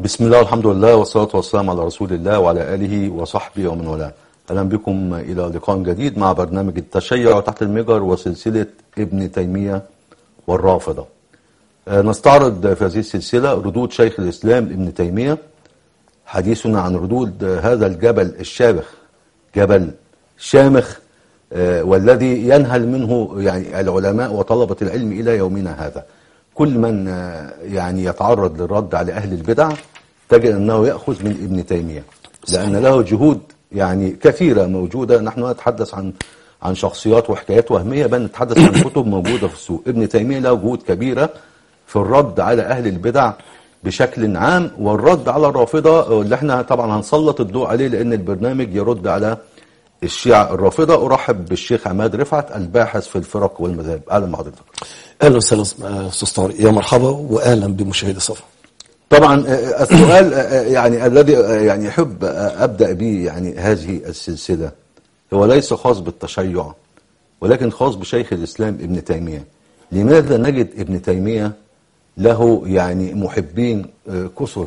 بسم الله والحمد لله والصلاة والسلام على رسول الله وعلى آله وصحبه ومن والاه أهلا بكم إلى لقاء جديد مع برنامج التشيع تحت المجر وسلسلة ابن تيمية والرافضة آه، نستعرض في هذه السلسلة ردود شيخ الإسلام ابن تيمية حديثنا عن ردود هذا الجبل الشامخ جبل شامخ آه، والذي ينهل منه يعني العلماء وطلبة العلم إلى يومنا هذا كل من آه، يعني يتعرض للرد على أهل البدع تجد أنه يأخذ من ابن تيمية لأن له جهود يعني كثيرة موجودة نحن نتحدث عن عن شخصيات وحكايات وهمية بل نتحدث عن كتب موجودة في السوق ابن تيمية له جهود كبيرة في الرد على أهل البدع بشكل عام والرد على الرافضة اللي احنا طبعا هنسلط الضوء عليه لأن البرنامج يرد على الشيعة الرافضة أرحب بالشيخ عماد رفعت الباحث في الفرق والمذاهب أهلا بحضرتك اهلا وسهلا استاذ طارق يا مرحبا واهلا بمشاهدي صفا طبعا آه، السؤال آه، يعني الذي آه، يعني احب آه، ابدا به يعني هذه السلسله هو ليس خاص بالتشيع ولكن خاص بشيخ الاسلام ابن تيميه لماذا نجد ابن تيميه له يعني محبين آه، كثر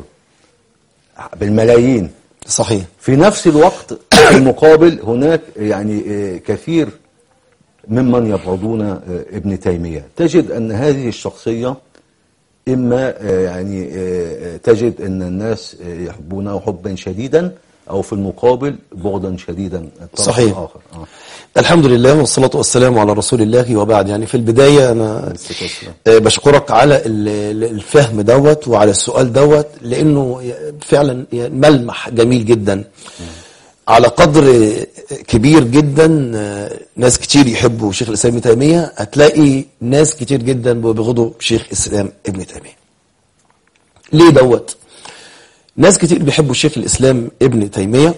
بالملايين صحيح في نفس الوقت في المقابل هناك يعني آه، كثير ممن يبغضون آه، ابن تيمية تجد أن هذه الشخصية إما آه، يعني آه، آه، تجد أن الناس آه، يحبونه حبا شديدا أو في المقابل بغضا شديدا الطرف صحيح. الآخر آه. الحمد لله والصلاة والسلام على رسول الله وبعد يعني في البداية أنا الصلاة والسلام. آه، بشكرك على ال- ال- الفهم دوت وعلى السؤال دوت لأنه فعلا ملمح جميل جدا على قدر كبير جدا آه، ناس كتير يحبوا شيخ الإسلام ابن تيمية هتلاقي ناس كتير جدا بيبغضوا شيخ الإسلام ابن تيمية ليه دوت ناس كتير بيحبوا شيخ الإسلام ابن تيمية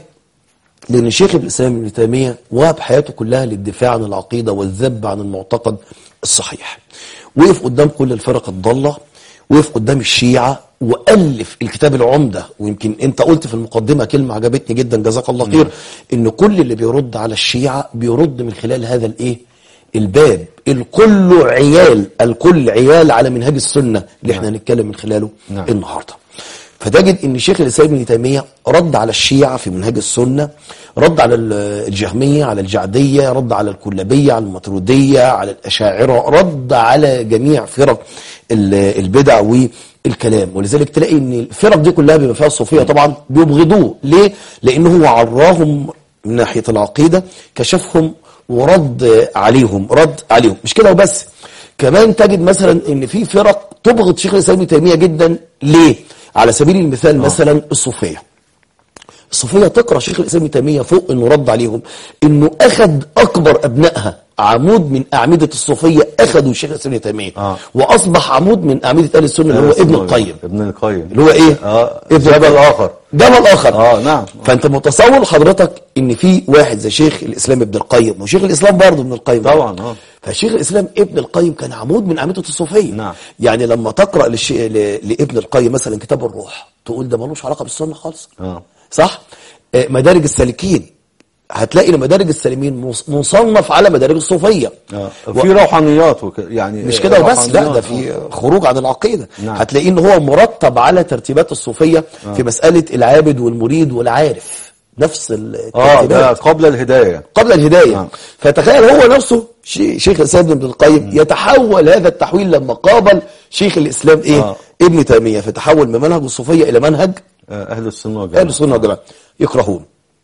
لأن شيخ الإسلام ابن تيمية وهب حياته كلها للدفاع عن العقيدة والذب عن المعتقد الصحيح وقف قدام كل الفرق الضالة وقف قدام الشيعة وألف الكتاب العمدة ويمكن أنت قلت في المقدمة كلمة عجبتني جدا جزاك الله خير إن كل اللي بيرد على الشيعة بيرد من خلال هذا الإيه الباب الكل عيال الكل عيال على منهج السنة اللي احنا هنتكلم من خلاله نعم. النهارده فتجد ان شيخ الاسلام ابن تيميه رد على الشيعه في منهج السنه رد على ال- الجهميه على الجعديه رد على الكلابيه على الماتروديه على الاشاعره رد على جميع فرق ال- البدع والكلام ولذلك تلاقي ان الفرق دي كلها بما فيها الصوفيه طبعا بيبغضوه ليه لانه هو عراهم من ناحيه العقيده كشفهم ورد عليهم رد عليهم مش كده وبس كمان تجد مثلا ان في فرق تبغض شيخ الاسلام ابن تيميه جدا ليه على سبيل المثال مثلا الصوفيه الصوفيه تقرا شيخ الاسلام ابن تيميه فوق انه رد عليهم انه اخذ اكبر ابنائها عمود من اعمده الصوفيه اخذوا شيخ الاسلام ابن تيميه آه. واصبح عمود من اعمده اهل السنه اللي هو ابن القيم ابن القيم اللي هو ايه اه ابن جبل القيم. آخر جبل اخر اه نعم فانت متصور حضرتك ان في واحد زي شيخ الاسلام ابن القيم وشيخ الاسلام برضه ابن القيم طبعا اه فشيخ الاسلام ابن القيم كان عمود من اعمده الصوفيه نعم. يعني لما تقرا للشي... ل... لابن القيم مثلا كتاب الروح تقول ده ملوش علاقه بالسنه خالص اه صح آه، مدارج السالكين هتلاقي ان مدارج السالمين مص- مصنف على مدارج الصوفيه اه و- في روحانيات وك... يعني مش كده وبس لا روحانيات. ده في خروج عن العقيده نعم. هتلاقيه ان هو مرتب على ترتيبات الصوفيه في مساله العابد والمريد والعارف نفس اه الترتيبات ده قبل الهدايه قبل الهداية نعم. فتخيل هو نفسه شي- شيخ الإسلام ابن القيم يتحول هذا التحويل لما قابل شيخ الإسلام إيه آه. ابن تيمية فتحول من منهج الصوفية إلى منهج آه، اهل السنه والجماعه أهل السنة والجماعة يكرهون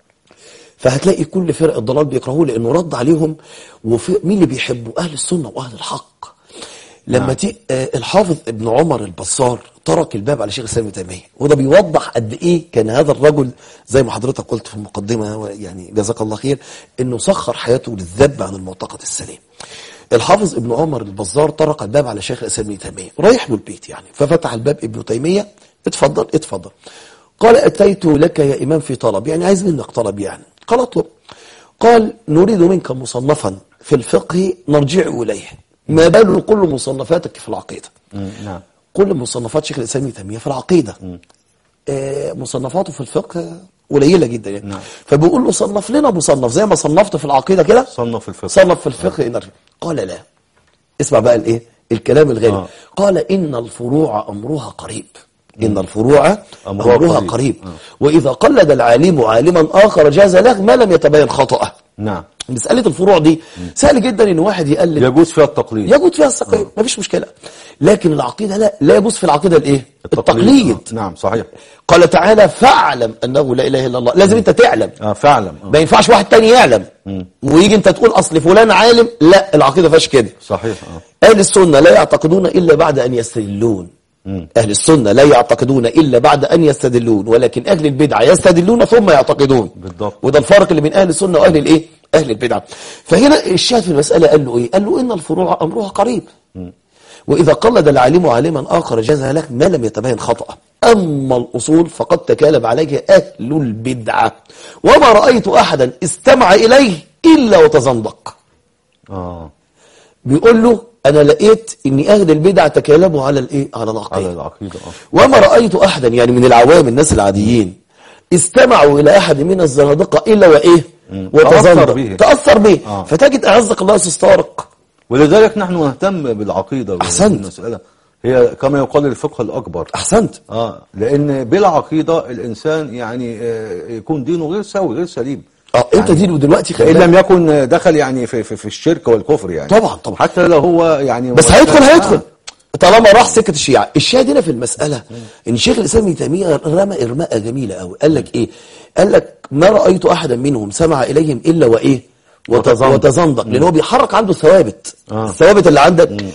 فهتلاقي كل فرق الضلال بيكرهوه لأنه رد عليهم وفي مين اللي بيحبوا أهل السنة وأهل الحق لما تي آه الحافظ ابن عمر البصار طرق الباب على شيخ الاسلام ابن تيميه وده بيوضح قد ايه كان هذا الرجل زي ما حضرتك قلت في المقدمه يعني جزاك الله خير انه سخر حياته للذب عن المعتقد السليم. الحافظ ابن عمر البزار طرق الباب على شيخ الاسلام ابن تيميه رايح له البيت يعني ففتح الباب ابن تيميه اتفضل اتفضل. قال اتيت لك يا امام في طلب يعني عايز منك طلب يعني قال اطلب قال نريد منك مصنفا في الفقه نرجع اليه ما بال كل مصنفاتك في العقيده مم، نعم كل مصنفات شيخ الاسلام ابن تيميه في العقيده آه مصنفاته في الفقه قليله جدا يعني نعم. فبيقول له صنف لنا مصنف زي ما صنفت في العقيده كده صنف الفقه صنف في الفقه نرجع قال لا اسمع بقى الايه الكلام الغالي آه. قال ان الفروع امرها قريب إن الفروع أمرها أمرها قريب. قريب وإذا قلد العالم عالما آخر جاز له ما لم يتبين خطأه نعم مسألة الفروع دي سهل جدا إن واحد يقلد يجوز فيها التقليد يجوز فيها التقليد مفيش مشكلة لكن العقيدة لا لا يجوز في العقيدة الإيه التقليد آه. نعم صحيح قال تعالى فاعلم أنه لا إله إلا الله لازم أنت تعلم آه فعلا آه. ما ينفعش واحد تاني يعلم ويجي انت تقول اصل فلان عالم لا العقيده فيهاش كده صحيح اه اهل السنه لا يعتقدون الا بعد ان يستدلون اهل السنه لا يعتقدون الا بعد ان يستدلون ولكن اهل البدعه يستدلون ثم يعتقدون بالضبط. وده الفرق اللي بين اهل السنه واهل الايه اهل البدعه فهنا الشاهد في المساله قال له ايه قال له ان الفروع امرها قريب واذا قلد العالم عالما اخر جاز له ما لم يتبين خطأ اما الاصول فقد تكالب عليه اهل البدعه وما رايت احدا استمع اليه الا وتزندق اه بيقول له انا لقيت ان اهل البدع تكالبوا على الايه على على العقيده العقيده اه وما رايت احدا يعني من العوام الناس العاديين استمعوا الى احد من الزنادقه الا وايه تأثر به. تاثر به آه. فتجد اعزك الله يا استاذ طارق ولذلك نحن نهتم بالعقيده وهذه أحسنت. المساله هي كما يقال الفقه الاكبر احسنت اه لان بلا عقيده الانسان يعني آه، يكون دينه غير سوي غير سليم اه انت دينه دلوقتي خلي ان بالك. لم يكن دخل يعني في, في, في الشرك والكفر يعني طبعا طبعا حتى لو هو يعني بس هو- هيدخل هيدخل آه. طالما راح سكه الشيعه الشاهد هنا في المساله ان شيخ الاسلام ابن تيميه رمى ارماء جميله قوي قال لك ايه قال لك ما رايت احدا منهم سمع اليهم الا وايه وت- وتزندق. وتزندق لان هو بيحرك عنده الثوابت آه. الثوابت اللي عندك ال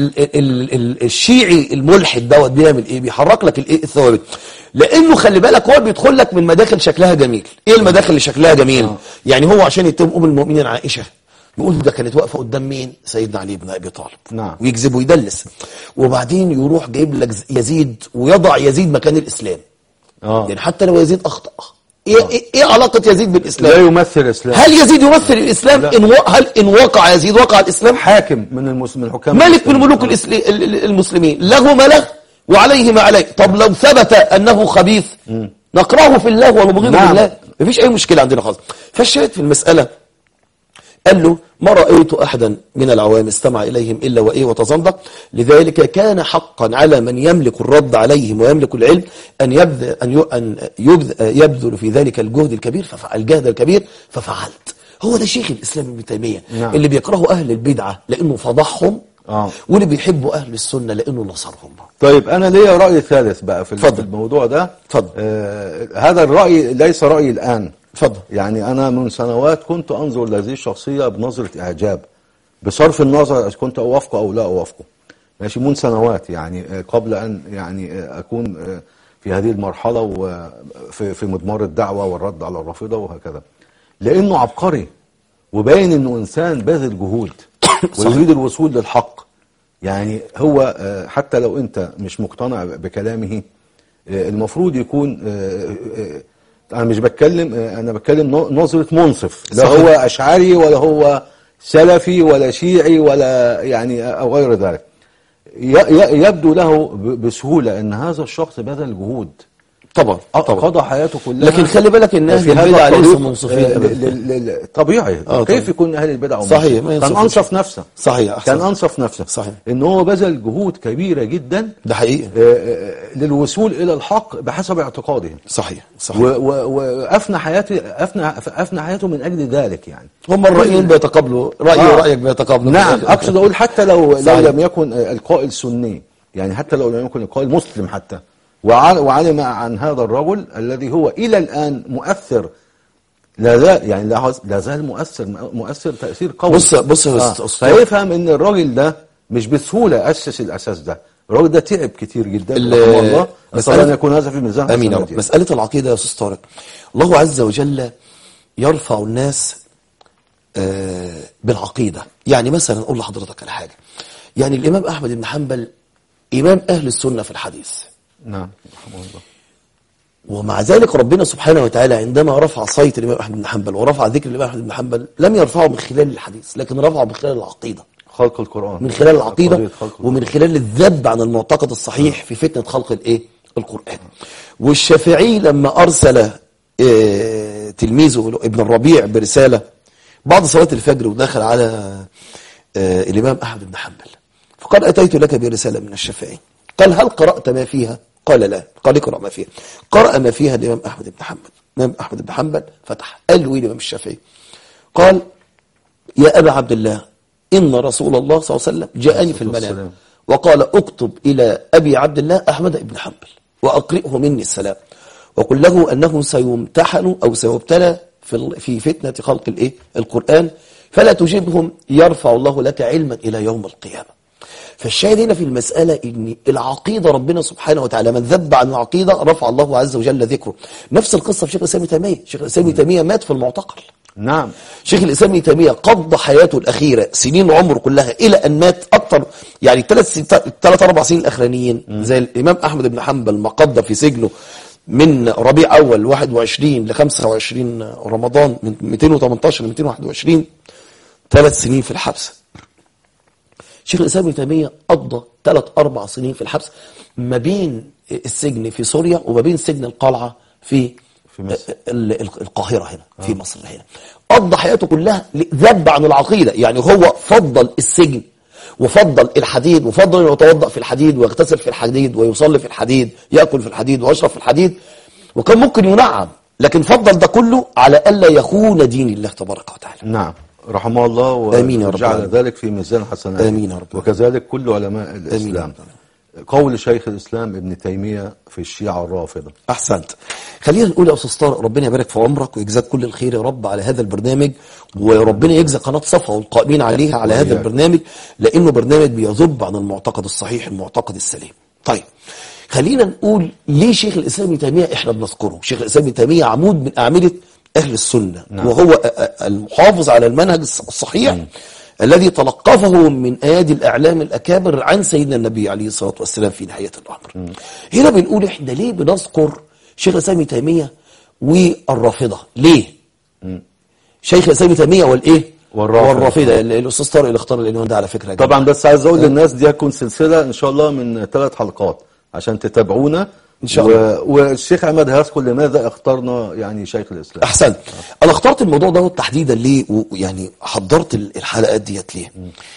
ال ال الشيعي الملحد دوت بيعمل ايه بيحرك لك الايه الثوابت لانه خلي بالك هو بيدخل لك من مداخل شكلها جميل ايه المداخل اللي شكلها جميل يعني هو عشان يتم ام المؤمنين عائشه يقول ده كانت واقفه قدام مين سيدنا علي بن ابي طالب نعم. ويكذب ويدلس وبعدين يروح جايب لك يزيد ويضع يزيد مكان الاسلام اه يعني حتى لو يزيد اخطا ايه ايه, إيه علاقه يزيد لا بالاسلام يمثل اسلام هل يزيد يمثل الاسلام لا. ان و... هل ان وقع يزيد وقع الاسلام حاكم من المس... من الحكام ملك من المسلمين. ملوك الإسل... ال- ال- المسلمين له ما له وعليه ما عليه طب لو ثبت انه خبيث نكرهه في الله ونبغضه نعم. في الله مفيش اي مشكله عندنا خالص فالشاهد في المساله قال له ما رأيت أحدا من العوام استمع إليهم إلا وإيه وتزندق لذلك كان حقا على من يملك الرد عليهم ويملك العلم أن يبذل, أن ي- أن يبذل, يبذل في ذلك الجهد الكبير ففعل الجهد الكبير ففعلت هو ده شيخ الإسلام ابن تيمية نعم. اللي بيكرهوا أهل البدعة لأنه فضحهم آه. واللي بيحبوا أهل السنة لأنه نصرهم طيب انا ليا راي ثالث بقى في اتفضل. في الموضوع ده اتفضل. آه هذا الراي ليس رايي الان اتفضل يعني انا من سنوات كنت انظر لهذه الشخصيه بنظره اعجاب بصرف النظر اذا كنت اوافقه او لا اوافقه ماشي من سنوات يعني آه، قبل ان يعني آه، اكون آه، في هذه المرحله وفي في مضمار الدعوه والرد على الرافضه وهكذا لانه عبقري وباين انه انسان باذل جهود ويريد الوصول للحق يعني هو آه، حتى لو انت مش مقتنع بكلامه آه، المفروض يكون آه، آه، انا مش بتكلم آه، انا بتكلم ن- نظرة منصف لا صحيح. هو اشعري ولا هو سلفي ولا شيعي ولا يعني او غير ذلك ي- ي- يبدو له ب- بسهولة ان هذا الشخص بذل جهود طبعا آه، طبعا قضى حياته كلها لكن خلي بالك ان اهل في هذا البدع الطريق، ليسوا منصفين آه، أبداً. ل- ل- ل- طبيعي آه، كيف طبعاً. يكون اهل البدع صحيح، ما منصفين؟ كان ينصفوش. انصف نفسه صحيح أحسن. كان انصف نفسه صحيح. ان هو بذل جهود كبيره جدا ده حقيقي آه، آه، للوصول الى الحق بحسب اعتقاده صحيح و- صحيح و- وافنى حياته افنى افنى حياته من اجل ذلك يعني هم الرأيين بيتقابلوا رأيي آه. ورأيك بيتقابلوا نعم اقصد اقول حتى لو لو صحيح. لم يكن آه، القائل سني يعني حتى لو لم يكن القائل مسلم حتى وع- وعلم عن هذا الرجل الذي هو الى الان مؤثر لا زال يعني لا لا زال مؤثر مؤثر تاثير قوي بص- بص يا آه. أستاذ- أستاذ. فيفهم ان الراجل ده مش بسهوله اسس الاساس ده الراجل ده تعب كتير جدا ال- رحمه الله مسألة- نسال ان يكون هذا في ميزان امين يا رب حسناته. مساله العقيده يا استاذ طارق الله عز وجل يرفع الناس آه، بالعقيده يعني مثلا اقول لحضرتك على حاجه يعني الامام احمد بن حنبل امام اهل السنه في الحديث نعم رحمه الله ومع ذلك ربنا سبحانه وتعالى عندما رفع صيت الامام احمد بن حنبل ورفع ذكر الامام احمد بن حنبل لم يرفعه من خلال الحديث لكن رفعه من خلال العقيده خلق القران من خلال العقيدة قضية خلق القرآن. ومن خلال الذب عن المعتقد الصحيح في فتنة خلق الايه القرآن والشافعي لما أرسل آه، تلميذه ابن الربيع برسالة بعد صلاة الفجر ودخل على آه، الإمام أحمد بن حنبل فقال أتيت لك برسالة من الشافعي قال هل قرأت ما فيها قال لا قال اقرأ ما فيها قرأ ما فيها الإمام أحمد بن حنبل الإمام أحمد بن حنبل فتح قال له إيه الإمام الشافعي قال يا أبا عبد الله إن رسول الله صلى الله عليه وسلم جاءني في المنام والسلام. وقال اكتب إلى أبي عبد الله أحمد بن حنبل وأقرئه مني السلام وقل له أنه سيمتحن أو سيبتلى في ال- في فتنة خلق الإيه القرآن فلا تجبهم يرفع الله لك علما إلى يوم القيامة فالشاهد هنا في المسألة إن العقيدة ربنا سبحانه وتعالى من ذب عن العقيدة رفع الله عز وجل ذكره نفس القصة في شيخ الإسلام ابن تيمية شيخ الإسلام ابن تيمية مات في المعتقل نعم شيخ الإسلام ابن تيمية قضى حياته الأخيرة سنين عمره كلها إلى أن مات أكثر يعني ثلاث ثلاث أربع سنين الأخرانيين زي الإمام أحمد بن حنبل ما قضى في سجنه من ربيع أول 21 ل 25 رمضان من 218 ل 221 ثلاث سنين في الحبس شيخ الإسلام ابن تيمية قضى ثلاث أربع سنين في الحبس ما بين السجن في سوريا وما بين سجن القلعة في في مصر. ال- ال- القاهرة هنا في مصر هنا قضى حياته كلها ذب عن العقيدة يعني هو فضل السجن وفضل الحديد وفضل انه يتوضا في الحديد ويغتسل في الحديد ويصلي في الحديد ياكل في الحديد ويشرب في الحديد وكان ممكن ينعم لكن فضل ده كله على الا يخون دين الله تبارك وتعالى نعم رحمه الله آمين يا رب وجعل العالمين. ذلك في ميزان حسناته آمين يا رب وكذلك كل علماء آمين الإسلام يا رب قول شيخ الإسلام ابن تيمية في الشيعة الرافضة احسنت خلينا نقول يا استاذ طارق ربنا يبارك في عمرك ويجزاك كل الخير يا رب على هذا البرنامج وربنا يجزي قناه صفا والقائمين عليها على هذا وإياك. البرنامج لانه برنامج بيذب عن المعتقد الصحيح المعتقد السليم طيب خلينا نقول ليه شيخ الاسلام ابن تيميه احنا بنذكره شيخ الاسلام ابن تيميه عمود من اعمده اهل السنه نعم. وهو أ- أ- المحافظ على المنهج الص- الصحيح الذي تلقفه من ايادي الاعلام الاكابر عن سيدنا النبي عليه الصلاه والسلام في نهايه الامر. هنا بنقول احنا ليه بنذكر شيخ الاسلام ابن تيميه والرافضه؟ ليه؟ شيخ الاسلام ابن تيميه والايه؟ والرافضة. والرافضه ال- الاستاذ طارق اللي اختار العنوان ده على فكره يا جماعة. طبعا بس عايز اقول للناس دي هتكون سلسله ان شاء الله من ثلاث حلقات عشان تتابعونا إن شاء و... الله. والشيخ عماد هيذكر لماذا اخترنا يعني شيخ الاسلام احسنت انا اخترت الموضوع ده تحديدا ليه ويعني حضرت ال- الحلقات ديت ليه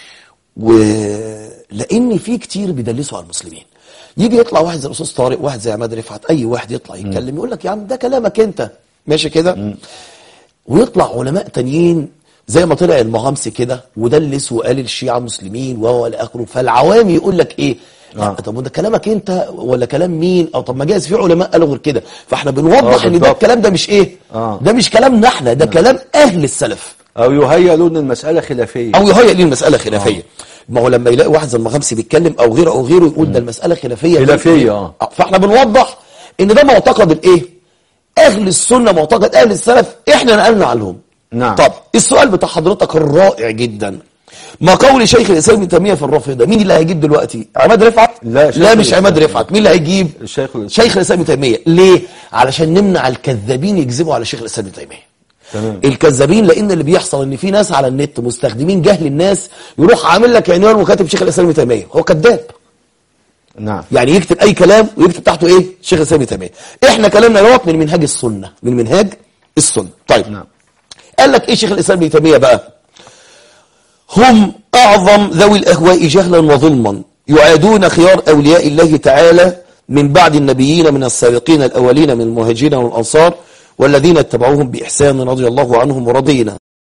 ولان في كتير بيدلسوا على المسلمين يجي يطلع واحد زي الاستاذ طارق واحد زي عماد رفعت اي واحد يطلع يتكلم يقول لك يا عم ده كلامك انت ماشي كده ويطلع علماء تانيين زي ما طلع المغامسي كده ودلس وقال الشيعة مسلمين وهو الى اخره فالعوام يقول لك ايه لا آه. طب وده كلامك انت ولا كلام مين او طب ما جايز في علماء قالوا غير كده فاحنا بنوضح آه، ان ده بالضبط. الكلام ده مش ايه آه. ده مش كلامنا احنا ده كلام اهل السلف او يهيأ له ان المساله خلافيه او يهيئ ليه المساله خلافيه ما هو لما يلاقي واحد زي المغامسي بيتكلم او غيره او غيره يقول ده المساله خلافيه خلافية، آه. فاحنا بنوضح ان ده معتقد الايه اهل السنه معتقد اهل السلف احنا نقلنا عنهم نعم. طب السؤال بتاع حضرتك الرائع جدا ما قول شيخ الاسلام ابن تيميه في الرافضه مين اللي هيجيب دلوقتي عماد رفعت لا، شيخ لا مش الإسلام. عماد رفعت مين اللي هيجيب الشيخ الإسلام. شيخ الاسلام ابن تيميه ليه علشان نمنع الكذابين يكذبوا على شيخ الاسلام ابن تيميه تمام الكذابين لان اللي بيحصل ان في ناس على النت مستخدمين جهل الناس يروح عامل لك عنوان وكاتب شيخ الاسلام ابن تيميه هو كذاب نعم يعني يكتب اي كلام ويكتب تحته ايه شيخ الاسلام ابن تيميه احنا كلامنا دوت من منهاج السنه من منهاج السنه طيب نعم قال لك ايه شيخ الاسلام ابن تيميه بقى هم اعظم ذوي الاهواء جهلا وظلما يعادون خيار اولياء الله تعالى من بعد النبيين من السابقين الاولين من المهاجرين والانصار والذين اتبعوهم باحسان رضي الله عنهم ورضينا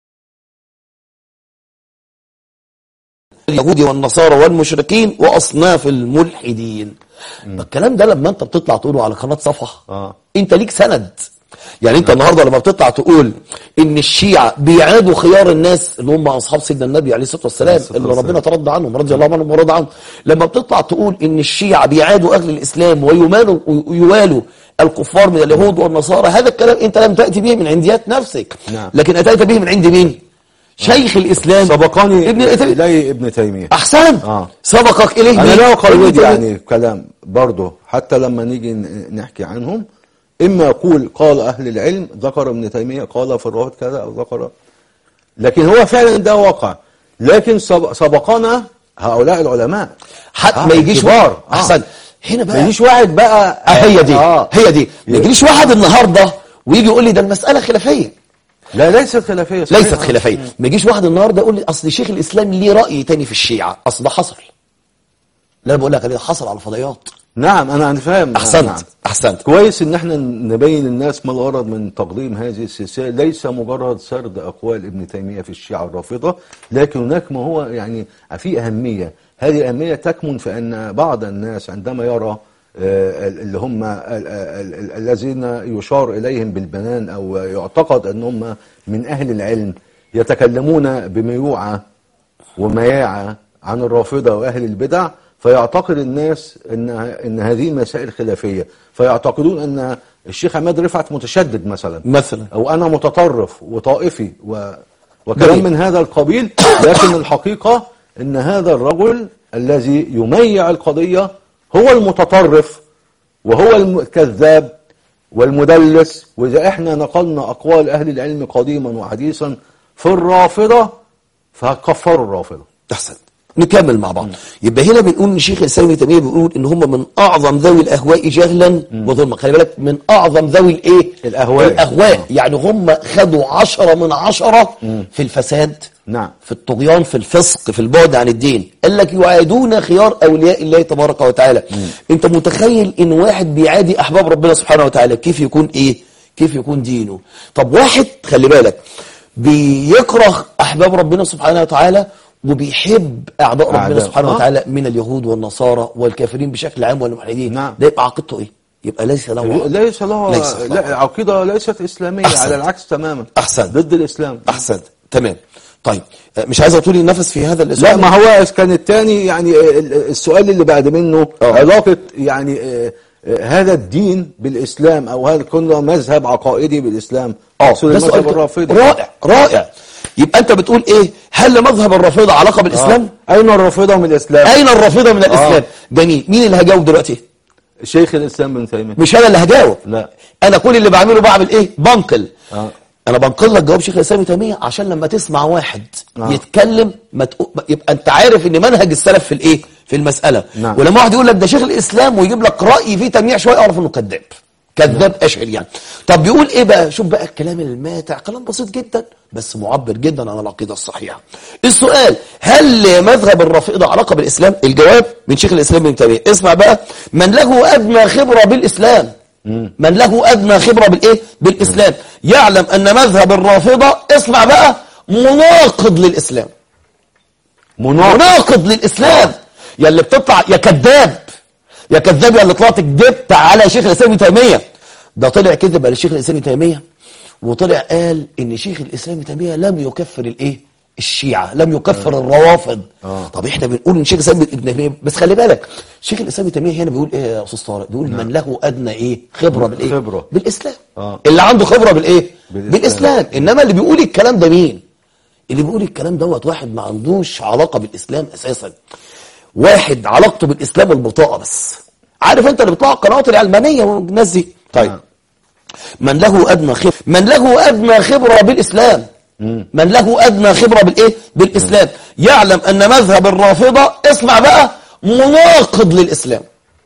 اليهود والنصارى والمشركين واصناف الملحدين الكلام ده لما انت بتطلع تقوله على قناه صفحه آه. انت ليك سند يعني انت النهارده لما بتطلع تقول ان الشيعة بيعادوا خيار الناس اللي هم اصحاب سيدنا النبي عليه الصلاه والسلام الصلاة اللي والسلام. ربنا ترضى عنهم رضي الله عنهم ورضى عنهم لما بتطلع تقول ان الشيعة بيعادوا اهل الاسلام ويمالوا ويوالوا الكفار من اليهود والنصارى هذا الكلام انت لم تاتي به من عنديات نفسك نعم. لكن اتيت به من عند مين شيخ الاسلام سبقني ابن الإثم- الي ابن تيميه احسنت آه. سبقك اليه انا مين؟ لا ابن اقلد تيمية. يعني كلام برضه حتى لما نيجي ن- نحكي عنهم اما اقول قال اهل العلم ذكر ابن تيميه قال في الرواه كذا او ذكر لكن هو فعلا ده واقع لكن سب- سبقنا هؤلاء العلماء حتى آه، ما يجيش كبار. آه. احسن هنا بقى ما يجيش واحد بقى آه هي دي آه. هي دي ما يجيش واحد النهارده ويجي يقول لي ده المساله خلافيه لا ليست خلافيه صحيح. ليست خلافيه ما يجيش واحد النهارده يقول لي اصل شيخ الاسلام ليه راي تاني في الشيعه اصل ده حصل لا أنا بقول لك ده حصل على الفضائيات نعم انا أنا فاهم احسنت نعم. احسنت كويس ان احنا نبين الناس ما الغرض من تقديم هذه السلسله ليس مجرد سرد اقوال ابن تيميه في الشيعه الرافضه لكن هناك ما هو يعني في اهميه هذه الاهميه تكمن في ان بعض الناس عندما يرى آه، اللي هم ال- ال- ال- الذين يشار اليهم بالبنان او يعتقد ان هم من اهل العلم يتكلمون بميوعه ومياعة عن الرافضة وأهل البدع فيعتقد الناس إن إن هذه مسائل خلافية فيعتقدون أن الشيخ عماد رفعت متشدد مثلا مثلا أو أنا متطرف وطائفي و وكلام جميل. من هذا القبيل لكن الحقيقة أن هذا الرجل الذي يميع القضية هو المتطرف وهو الكذاب والمدلس وإذا إحنا نقلنا أقوال أهل العلم قديما وحديثا في الرافضة فكفروا الرافضة احسن نكمل مع بعض يبقى هنا بنقول ان شيخ الاسلام ابن تيميه بيقول ان هم من اعظم ذوي الاهواء جهلا وظلما خلي بالك من اعظم ذوي الايه الأهواء. الاهواء يعني هم خدوا عشرة من عشرة في الفساد نعم. في الطغيان في الفسق في البعد عن الدين قال لك يعادون خيار اولياء الله تبارك وتعالى انت متخيل ان واحد بيعادي احباب ربنا سبحانه وتعالى كيف يكون ايه كيف يكون دينه طب واحد خلي بالك بيكره احباب ربنا سبحانه وتعالى وبيحب اعداء ربنا أعداء. سبحانه آه. وتعالى من اليهود والنصارى والكافرين بشكل عام والملحدين نعم. ده يبقى عقيدته ايه يبقى ليس له ليس له ليس له. لا عقيدة ليست إسلامية أحسنت. على العكس تماما أحسنت. ضد الإسلام احسنت تمام طيب آه، مش عايز اطول النفس في هذا لا الاسبوع ما هو كان الثاني يعني ال- السؤال اللي بعد منه آه. علاقة يعني آه، آه، هذا الدين بالإسلام أو هذا كنا مذهب عقائدي بالإسلام اه أقصد ده المذهب سؤال الرافضي رائع رائع يبقى انت بتقول ايه هل لمذهب الرافضه علاقه بالاسلام آه. أين الرافضة من الإسلام؟ اين الرافضه من الاسلام جميل مين اللي هجاوب دلوقتي شيخ الإسلام بن تيمية مش انا اللي هجاوب لا. انا كل اللي بعمله بعمل ايه بنقل آه. انا بنقل لك جواب شيخ الاسلام ابن تيميه عشان لما تسمع واحد آه. يتكلم ما تقو... يبقى انت عارف ان منهج السلف في الايه في المساله نعم. ولما واحد يقول لك ده شيخ الاسلام ويجيب لك راي فيه تمييع شويه اعرف انه كذاب كذاب اشعر يعني طب بيقول ايه بقى شوف بقى الكلام الماتع كلام بسيط جدا بس معبر جدا عن العقيده الصحيحه السؤال هل مذهب الرافضه علاقه بالاسلام الجواب من شيخ الاسلام ابن تيميه اسمع بقى من له ادنى خبره بالاسلام من له ادنى خبره بالايه بالاسلام يعلم ان مذهب الرافضه اسمع بقى مناقض للاسلام مناقض مناقض للاسلام يا اللي بتطلع يا كذاب يا كذاب يا اللي طلعت كذبت على شيخ الاسلام ابن تيميه ده طلع كذب على شيخ الاسلام ابن تيميه وطلع قال ان شيخ الاسلام ابن تيميه لم يكفر الايه الشيعة لم يكفر الروافض آه. طب احنا بنقول ان شيخ الاسلام ابن تيميه بس خلي بالك شيخ الاسلام ابن تيميه هنا بيقول ايه يا استاذ طارق بيقول من له ادنى ايه خبره بالايه خبرة. بالاسلام آه. اللي عنده خبره بالايه بالإسلام. بالاسلام انما اللي بيقول الكلام ده مين اللي بيقول الكلام دوت واحد ما عندوش علاقه بالاسلام اساسا واحد علاقته بالاسلام البطاقه بس عارف انت اللي بيطلع القنوات العلمانيه والناس دي طيب نعم. من له ادنى خبره من له ادنى خبره بالاسلام من له ادنى خبره بالايه بالاسلام يعلم ان مذهب الرافضه اسمع بقى مناقض للاسلام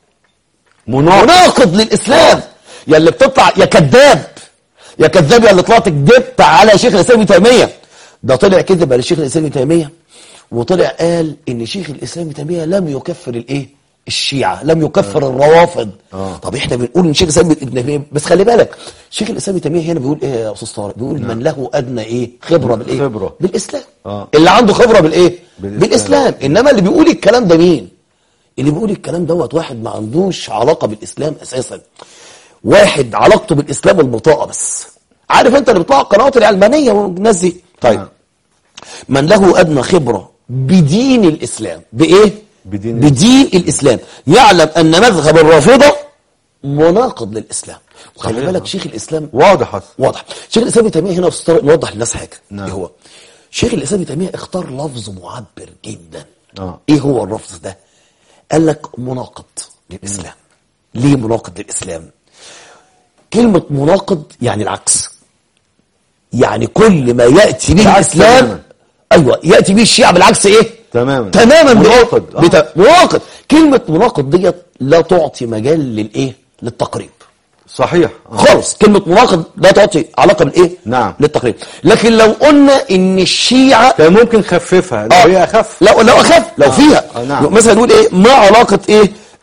مناقض مناقض للاسلام يا اللي بتطلع يا كذاب يا كذاب يا اللي طلعت كذبت على شيخ الاسلام ابن تيميه ده طلع كذب على شيخ الاسلام ابن تيميه وطلع قال ان شيخ الاسلام ابن تيميه لم يكفر الايه الشيعة لم يكفر الروافض آه. طب احنا بنقول ان شيخ الاسلام ابن تيميه بس خلي بالك شيخ الاسلام ابن تيميه هنا بيقول ايه يا استاذ طارق بيقول من له ادنى ايه خبره بالايه خبرة. بالاسلام آه. اللي عنده خبره بالايه بالإسلام. بالاسلام انما اللي بيقول الكلام ده مين اللي بيقول الكلام دوت واحد ما عندوش علاقه بالاسلام اساسا واحد علاقته بالاسلام البطاقه بس عارف انت اللي بيطلع القنوات العلمانيه والناس دي طيب نعم. من له ادنى خبره بدين الاسلام بايه بدين بدين الاسلام يعلم ان مذهب الرافضه مناقض للاسلام وخلي صحيح. بالك شيخ الاسلام واضح أصلاً. واضح شيخ الاسلام ابن تيميه هنا يا أستاذ طارق نوضح للناس حاجه نعم. ايه هو شيخ الاسلام ابن تيميه اختار لفظ معبر جدا آه. ايه هو اللفظ ده قال لك مناقض للاسلام ليه مناقض للاسلام كلمه مناقض يعني العكس يعني كل ما ياتي به العكس الاسلام تماماً. ايوه ياتي به الشيعه بالعكس ايه تماما تماما بإيه؟ مناقض آه. بت... مناقض كلمه مناقض ديت لا تعطي مجال للايه للتقريب صحيح آه. خالص كلمة مناقض لا تعطي علاقة بالإيه؟ نعم. للتقريب لكن لو قلنا إن الشيعة كان ممكن نخففها لو هي أخف لو لو أخف لو آه. فيها آه، نعم. مثلا نقول إيه ما علاقة إيه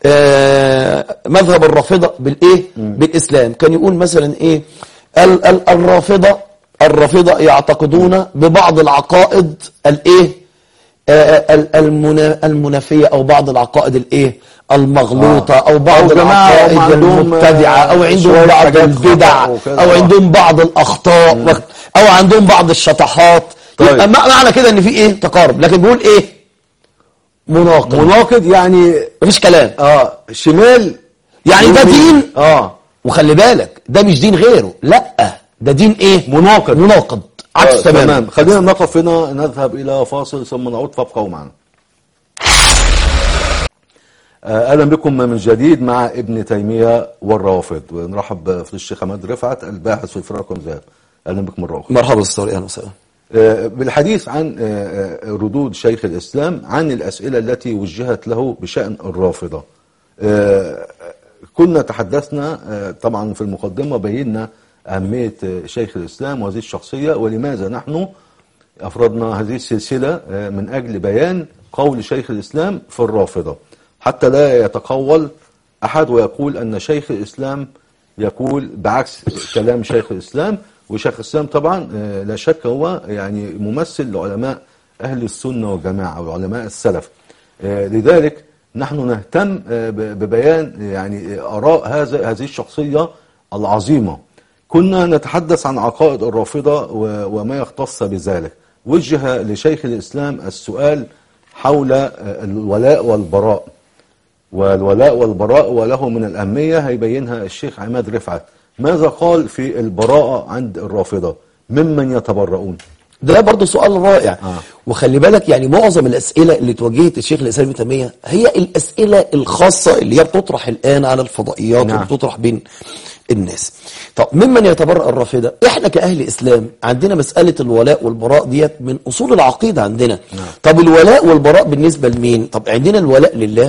آه مذهب الرافضة بالايه بالاسلام كان يقول مثلا ايه ال ال الرافضة الرافضة يعتقدون ببعض العقائد الايه آه ال- المنا- المنافية او بعض العقائد الايه المغلوطة آه. او بعض أو جماعة هم العقائد عندهم، المبتدعة او آه، عندهم شوية بعض حاجات البدع خطأ وكذا. او آه. عندهم بعض الاخطاء وقت- او عندهم بعض الشطحات طيب. يبقى مع- معنى كده ان في ايه تقارب لكن بيقول ايه مناقض مناقض يعني مفيش كلام اه شمال يعني ده يمين. دين اه وخلي بالك ده مش دين غيره لا ده دين ايه مناقض. مناقض عكس آه، تماما تمام خلينا نقف هنا نذهب إلى فاصل ثم نعود فابقوا معنا آه، أهلا بكم من جديد مع ابن تيمية والروافض ونرحب بفضيلة الشيخ حماد رفعت الباحث في الفرق والذهاب أهلا بكم مرة أخرى مرحبا استاذ اهلا وسهلا آه، بالحديث عن آه، آه، ردود شيخ الإسلام عن الأسئلة التي وجهت له بشأن الرافضة آه، كنا تحدثنا آه، طبعا في المقدمة بينا أهمية آه، شيخ الإسلام وهذه الشخصية ولماذا نحن أفردنا هذه السلسلة آه، من أجل بيان قول شيخ الإسلام في الرافضة حتى لا يتقول أحد ويقول أن شيخ الإسلام يقول بعكس كلام شيخ الإسلام وشيخ الإسلام طبعا آه، لا شك هو يعني ممثل لعلماء أهل السنة والجماعة وعلماء السلف آه، لذلك نحن نهتم آه، ب- ببيان يعني آراء هذا هذه الشخصية العظيمة كنا نتحدث عن عقائد الرافضة و- وما يختص بذلك وجه لشيخ الإسلام السؤال حول آه، الولاء والبراء والولاء والبراء وله من الأهمية هيبينها الشيخ عماد رفعت ماذا قال في البراءة عند الرافضة ممن يتبرؤون ده برضه سؤال رائع آه. وخلي بالك يعني معظم الاسئله اللي توجهت الشيخ الاسلام ابن تيميه هي الاسئله الخاصه اللي هي بتطرح الان على الفضائيات نعم. وبتطرح بين الناس طب ممن يتبرأ الرافضه احنا كاهل اسلام عندنا مساله الولاء والبراء ديت من اصول العقيده عندنا نعم. طب الولاء والبراء بالنسبه لمين طب عندنا الولاء لله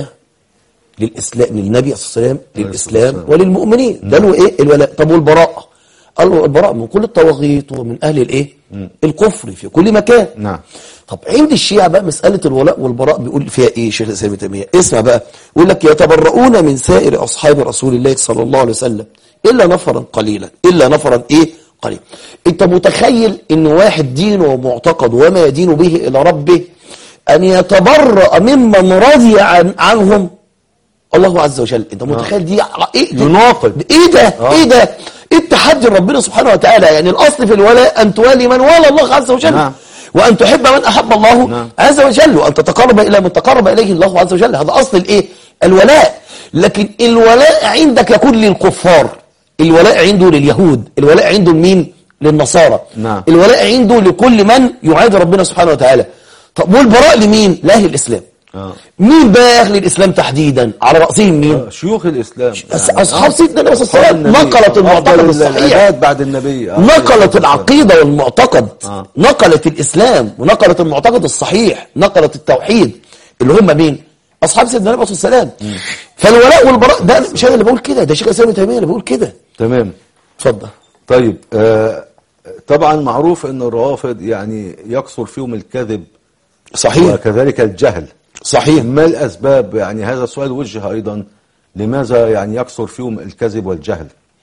للاسلام للنبي صلى الله عليه وسلم للاسلام والسلام. وللمؤمنين ده له ايه الولاء طب والبراء قال له البراء من كل الطواغيت ومن اهل الايه الكفر في كل مكان نعم. طب عند الشيعة بقى مسألة الولاء والبراء بيقول فيها ايه شيخ الاسلام ابن تيمية اسمع بقى يقول لك يتبرؤون من سائر اصحاب رسول الله صلى الله عليه وسلم الا نفرا قليلا الا نفرا ايه قليلا انت متخيل ان واحد دينه ومعتقد وما يدين به الى ربه ان يتبرأ ممن رضي عن عنهم الله عز وجل انت متخيل دي ع- ايه دي- يناقض. ايه ده آه. ايه ده ايه التحدي ربنا سبحانه وتعالى يعني الاصل في الولاء ان توالي من والى الله عز وجل نعم. وان تحب من احب الله نعم. عز وجل وان تتقرب الى من تقرب اليه الله عز وجل هذا اصل الايه الولاء لكن الولاء عندك يكون للكفار الولاء عنده لليهود الولاء عنده لمين للنصارى نعم. الولاء عنده لكل من يعادي ربنا سبحانه وتعالى طب والبراء لمين لاهل الاسلام آه. مين بقى اهل الاسلام تحديدا على راسهم مين آه، شيوخ الإسلام أص- أصحاب سيدنا النبي صلى الله أصحاب عليه وسلم النبي. نقلت المعتقد أفضل الصحيح. العباد بعد النبي آه. نقلت العقيدة والمعتقد آه. نقلت الإسلام ونقلت المعتقد الصحيح نقلت التوحيد اللي هم مين أصحاب سيدنا النبي صلى الله عليه وسلم فالولاء والبراء ده مش أنا اللي بقول كده ده شيخ الإسلام ابن تيمية اللي بيقول كده تمام اتفضل طيب آه طبعا معروف ان الروافض يعني يكثر فيهم الكذب صحيح وكذلك الجهل صحيح ما الاسباب يعني هذا السؤال وجه ايضا لماذا يعني يكثر فيهم الكذب والجهل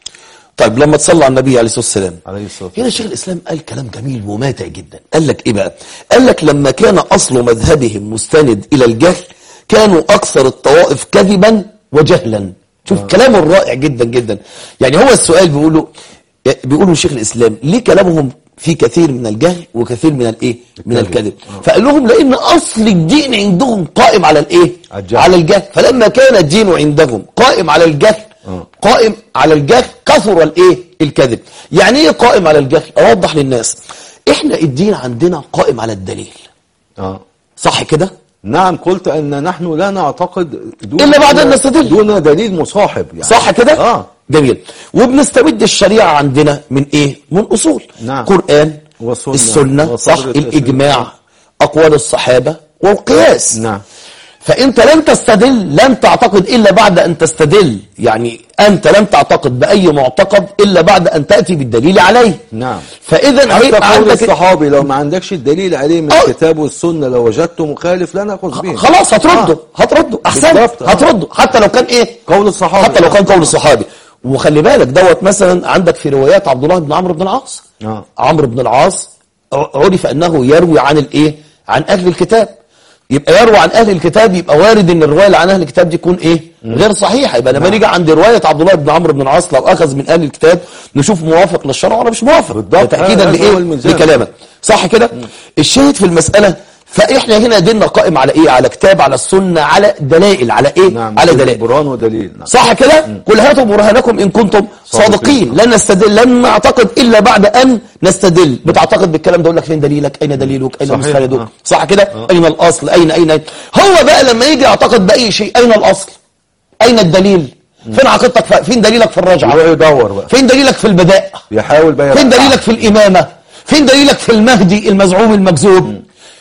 طيب لما تصلى على النبي عليه الصلاة والسلام عليه الصلاه هنا شيخ الإسلام قال كلام جميل وماتع جدا قال لك إيه بقى قال لك لما كان أصل مذهبهم مستند إلى الجهل كانوا أكثر الطوائف كذبا وجهلا شوف آه. كلامه الرائع جدا جدا يعني هو السؤال بيقولوا بيقولوا شيخ الإسلام ليه كلامهم في كثير من الجهل وكثير من الايه من الكذب. الكذب فقال لهم لان اصل الدين عندهم قائم على الايه الجهل. على الجهل فلما كان الدين عندهم قائم على الجهل آه. قائم على الجهل كثر الايه الكذب يعني ايه قائم على الجهل اوضح للناس احنا الدين عندنا قائم على الدليل اه صح كده نعم قلت ان نحن لا نعتقد دون إلا بعد أن نستدل. دون دليل مصاحب يعني صح كده اه جميل وبنستمد الشريعه عندنا من ايه من اصول نعم. قران والسنة. السنه وصدر صح التشريع. الاجماع اقوال الصحابه والقياس نعم فانت لن تستدل لن تعتقد الا بعد ان تستدل يعني انت لن تعتقد باي معتقد الا بعد ان تاتي بالدليل عليه نعم فاذا حتى هيبقى قول عندك الصحابي لو ما عندكش الدليل عليه من آه. الكتاب والسنة لو وجدته مخالف لا نأخذ به خلاص هترده آه. هترده احسن بالضبط، آه. هترده حتى لو كان ايه قول الصحابي حتى لو كان آه. قول الصحابي وخلي بالك دوت مثلا عندك في روايات عبد الله بن عمرو بن العاص آه. عمرو بن العاص ع- عرف انه يروي عن الايه عن اهل الكتاب يبقى يروي عن اهل الكتاب يبقى وارد ان الروايه اللي عن اهل الكتاب دي تكون ايه غير صحيحه يبقى لما نيجي عند روايه عبد الله بن عمرو بن العاص لو اخذ من اهل الكتاب نشوف موافق للشرع ولا مش موافق بالضبط. تاكيدا هذا لايه هو الميزان. لكلامك صح كده الشاهد في المساله فاحنا هنا ديننا قائم على ايه على كتاب على السنه على دلائل على ايه نعم على دلائل برهان ودليل نعم. صح كده قل هاتوا برهانكم ان كنتم صادقين. صادقين لن نستدل لن نعتقد الا بعد ان نستدل بتعتقد بالكلام ده اقول لك فين دليلك اين دليلك اين صحيح. مستندك آه. صح كده اين الاصل اين اين أين؟ هو بقى لما يجي يعتقد باي شيء اين الاصل اين الدليل فين عقيدتك ف- فين دليلك في الرجعه يروح يدور بقى فين دليلك في البداء يحاول بقى فين يرجع. دليلك في الإمامة فين دليلك في المهدي المزعوم المكذوب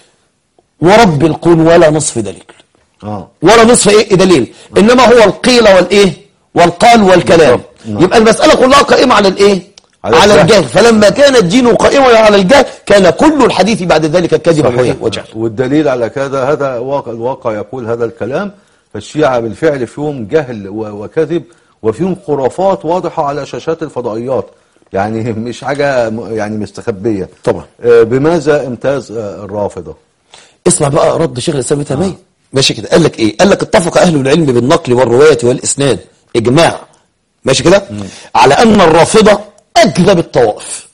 ورب الكون ولا نصف دليل اه ولا نصف ايه دليل انما هو القيل والايه والقال والكلام بالضبط. نعم. يبقى المسألة كلها قائمة على الايه على على الجهل. الجهل فلما كان الدين قائما على الجهل كان كل الحديث بعد ذلك كذبا صحيح. وإيه؟ وجهل والدليل على كذا هذا واقع الواقع يقول هذا الكلام فالشيعة بالفعل فيهم جهل و- وكذب وفيهم خرافات واضحة على شاشات الفضائيات يعني مش حاجة م- يعني مستخبية طبعا. آه، بماذا امتاز آه، الرافضة اسمع بقى رد شيخ الاسلام ابن تيميه ماشي كده قال لك ايه قال لك اتفق اهل العلم بالنقل والروايه والاسناد اجماع ماشي كده على ان الرافضه اكذب الطوائف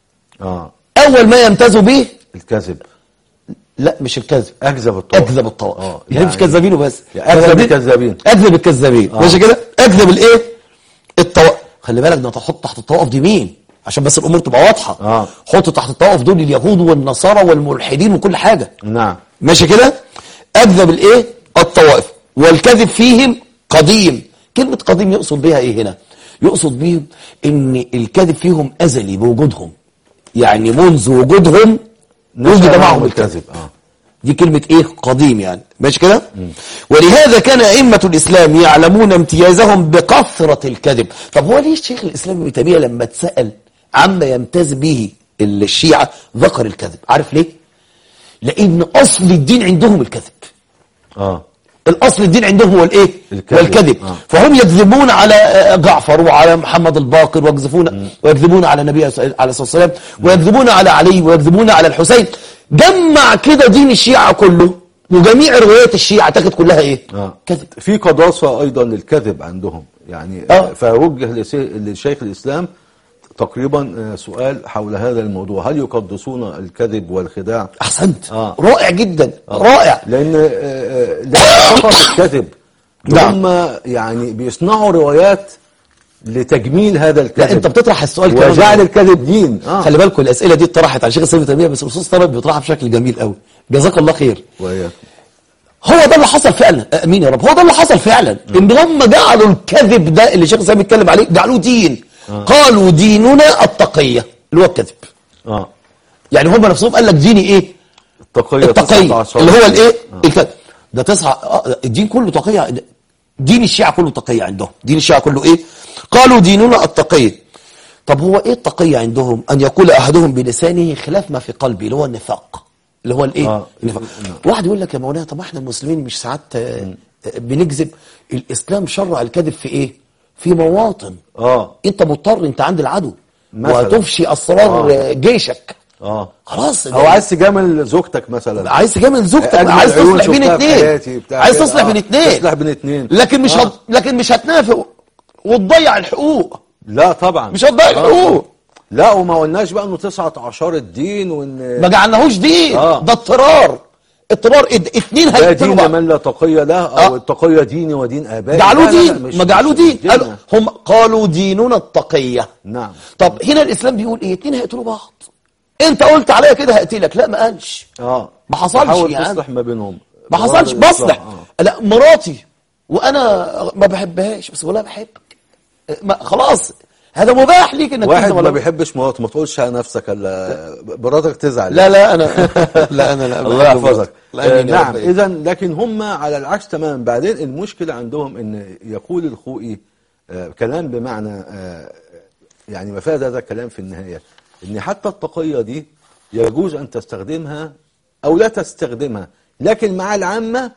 اه اول ما يمتازوا به الكذب لا مش الكذب اكذب الطرق اكذب الطوائف اه يعني مش كذابين وبس يعني أكذب كذابين- الكذابين. اكذب الكذابين آه. ماشي كده اكذب الايه الطوائف خلي بالك ده تحط تحت الطوائف دي مين عشان بس الامور تبقى واضحه آه. حط تحت الطوائف دول اليهود والنصارى والملحدين وكل حاجه نعم ماشي كده اكذب الايه الطوائف والكذب فيهم قديم كلمه قديم يقصد بها ايه هنا يقصد بيهم ان الكذب فيهم ازلي بوجودهم يعني منذ وجودهم وجد نشأ معهم الكذب اه دي كلمة ايه قديم يعني ماشي كده ولهذا كان أئمة الإسلام يعلمون امتيازهم بكثرة الكذب طب هو ليه الشيخ الإسلام ابن تيمية لما اتسأل عما يمتاز به الشيعة ذكر الكذب عارف ليه لأن أصل الدين عندهم الكذب اه الأصل الدين عندهم هو الإيه الكذب. والكذب آه. فهم يكذبون على آه، جعفر وعلى محمد الباقر ويكذبون ويكذبون على النبي عليه الصلاة والسلام ويكذبون على علي ويكذبون على الحسين جمع كده دين الشيعة كله وجميع روايات الشيعة تاخد كلها ايه آه. كذب في قداسة أيضا للكذب عندهم يعني آه. فوجه لسي- لشيخ الإسلام تقريبا آه، سؤال حول هذا الموضوع هل يقدسون الكذب والخداع احسنت آه. رائع جدا رائع لأن آه، آه، لأن فقط الكذب نعم. هم يعني بيصنعوا روايات لتجميل هذا الكذب لا انت بتطرح السؤال كمان وجعل الكذب دين آه. خلي بالكم الاسئله دي اتطرحت على شيخ الاسلام ابن تيميه بس الاستاذ طارق بيطرحها بشكل جميل قوي جزاك الله خير وإياك. هو ده اللي حصل فعلا امين يا رب هو ده اللي حصل فعلا ان هم جعلوا الكذب ده اللي شيخ الاسلام بيتكلم عليه جعلوه دين قالوا ديننا التقيه اللي هو الكذب اه يعني هم نفسهم قال لك ديني ايه التقية التقيه 19 اللي هو الايه الكذب ده تسعة آه، الدين كله تقيه دين الشيعة كله تقيه عندهم دين الشيعة كله ايه قالوا ديننا التقيه طب هو ايه التقيه عندهم ان يقول احدهم بلسانه خلاف ما في قلبه اللي هو النفاق اللي هو الايه آه. النفاق واحد يقول لك يا مولانا طب احنا المسلمين مش ساعات آه، آه، بنكذب الاسلام شرع الكذب في ايه في مواطن اه انت مضطر انت عند العدو مثلاً. وهتفشي اسرار آه. آه، جيشك اه خلاص هو عايز تجامل زوجتك مثلا عايز تجامل زوجتك أجمل عايز عيون تصلح بين شفتها في اتنين حياتي بتاع عايز كده. تصلح آه. بين اتنين تصلح بين اتنين لكن مش آه. هت... لكن مش هتنافق وتضيع الحقوق لا طبعا مش هتضيع آه. الحقوق لا وما قلناش بقى انه تسعة عشر الدين وان ما جعلناهوش دين آه. ده اضطرار اضطرار اد- اتنين ده هيقتلوا دين بعض من لا تقي له او آه. التقية ديني ودين ابائي جعلوه لا، لا، لا، دين مش- ما جعلوه مش دين ديننا. قالوا هم قالوا ديننا التقية نعم طب هنا الاسلام بيقول ايه اتنين هيقتلوا بعض انت قلت عليا كده هقتلك لا ما قالش اه ما حصلش حاول يعني. تصلح ما بينهم ما حصلش بغرض بصلح الإصلاح. آه. لا مراتي وانا ما بحبهاش بس بقولها بحبك ما خلاص هذا مباح ليك انك واحد تنسى ما ولا- بيحبش مراته ما تقولش على نفسك الا مراتك تزعل لا لا انا لا انا لا الله بحب يحفظك مراتي. لا، آه، آمين يا نعم رب. اذا لكن هم على العكس تماما بعدين المشكله عندهم ان يقول الخوئي آه، كلام بمعنى آه، يعني مفاد هذا الكلام في النهايه ان حتى التقيه دي يجوز ان تستخدمها او لا تستخدمها لكن مع العامه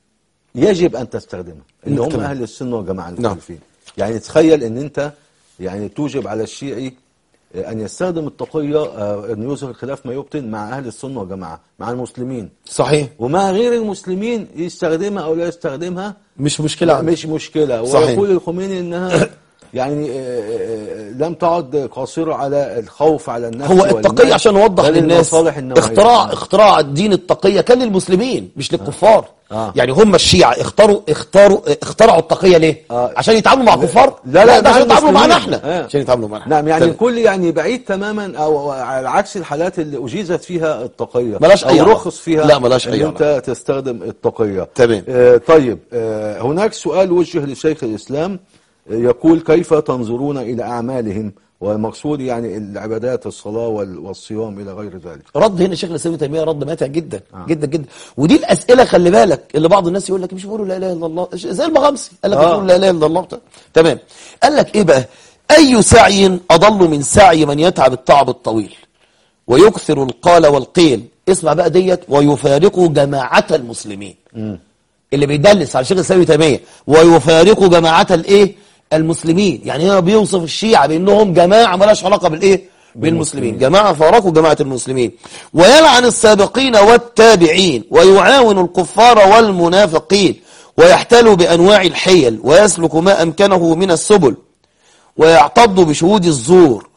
يجب ان تستخدمها اللي هم تمام. اهل السنه والجماعه نعم. المختلفين يعني تخيل ان انت يعني توجب على الشيعي آه، ان يستخدم التقيه آه، ان يظهر خلاف ما يبطن مع اهل السنه والجماعه مع المسلمين صحيح ومع غير المسلمين يستخدمها او لا يستخدمها مش مشكله عندي. مش مشكله صحيح. ويقول الخميني انها يعني آه، آه، لم تعد قاصره على الخوف على النفس هو والمال، التقية عشان نوضح بل للناس المصالح النوعية. اختراع اختراع الدين التقية كان للمسلمين مش للكفار آه. يعني هم الشيعة اختاروا اختاروا اخترعوا التقية ليه؟ آه. عشان يتعاملوا مع كفار؟ لا لا ده عشان مع يتعاملوا معانا المسلمين. احنا آه. عشان يتعاملوا معانا نعم يعني تمام. الكل يعني بعيد تماما او على عكس الحالات اللي اجيزت فيها التقيه ملاش أي او علاقة. رخص فيها لا، ملاش ان أي انت تستخدم التقيه تمام. آه طيب آه هناك سؤال وجه لشيخ الاسلام آه، يقول كيف تنظرون الى اعمالهم والمقصود يعني العبادات الصلاه وال- والصيام الى غير ذلك رد هنا شيخ الاسلام ابن تيميه رد ماتع جدا جدا جدا ودي الاسئله خلي بالك اللي بعض الناس يقول لك مش بيقولوا لا اله الا الله زي المغامسي قال لك آه. مش بيقولوا لا اله الا الله بتاع. تمام قال لك ايه بقى اي سعي اضل من سعي من يتعب التعب الطويل ويكثر القال والقيل اسمع بقى ديت ويفارق جماعه المسلمين اللي بيدلس على شيخ الاسلام ابن تيميه ويفارق جماعه الايه المسلمين يعني هنا بيوصف الشيعة بانهم جماعه مالهاش علاقه بالايه بالمسلمين جماعه فارقوا جماعه المسلمين ويلعن السابقين والتابعين ويعاون الكفار والمنافقين ويحتل بانواع الحيل ويسلك ما امكنه من السبل ويعتض بشهود الزور